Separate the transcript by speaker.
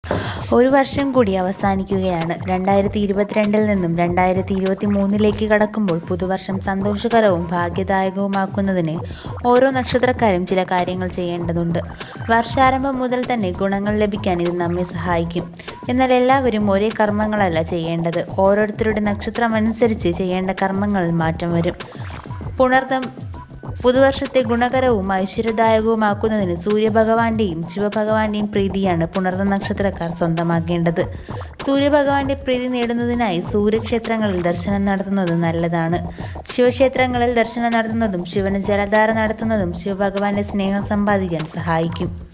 Speaker 1: ഒരു വർഷം കൂടി അവസാനിക്കുകയാണ് രണ്ടായിരത്തി ഇരുപത്തിരണ്ടിൽ നിന്നും രണ്ടായിരത്തി ഇരുപത്തി മൂന്നിലേക്ക് കടക്കുമ്പോൾ പുതുവർഷം സന്തോഷകരവും ഭാഗ്യദായകവുമാക്കുന്നതിന് ഓരോ നക്ഷത്രക്കാരും ചില കാര്യങ്ങൾ ചെയ്യേണ്ടതുണ്ട് വർഷാരംഭം മുതൽ തന്നെ ഗുണങ്ങൾ ലഭിക്കാൻ ഇത് നമ്മെ സഹായിക്കും എന്നാൽ എല്ലാവരും ഒരേ കർമ്മങ്ങളല്ല ചെയ്യേണ്ടത് ഓരോരുത്തരുടെ നക്ഷത്രം അനുസരിച്ച് ചെയ്യേണ്ട കർമ്മങ്ങളിൽ മാറ്റം വരും പുണർദം പുതുവർഷത്തെ ഗുണകരവും ഐശ്വര്യദായകവുമാക്കുന്നതിന് സൂര്യഭഗവാന്റെയും ശിവഭഗവാന്റെയും പ്രീതിയാണ് പുണർന്ന നക്ഷത്രക്കാർ സ്വന്തമാക്കേണ്ടത് സൂര്യഭഗവാന്റെ പ്രീതി നേടുന്നതിനായി സൂര്യക്ഷേത്രങ്ങളിൽ ദർശനം നടത്തുന്നത് നല്ലതാണ് ശിവക്ഷേത്രങ്ങളിൽ ദർശനം നടത്തുന്നതും ശിവന് ജലധാര നടത്തുന്നതും ശിവഭഗവാന്റെ സ്നേഹം സമ്പാദിക്കാൻ സഹായിക്കും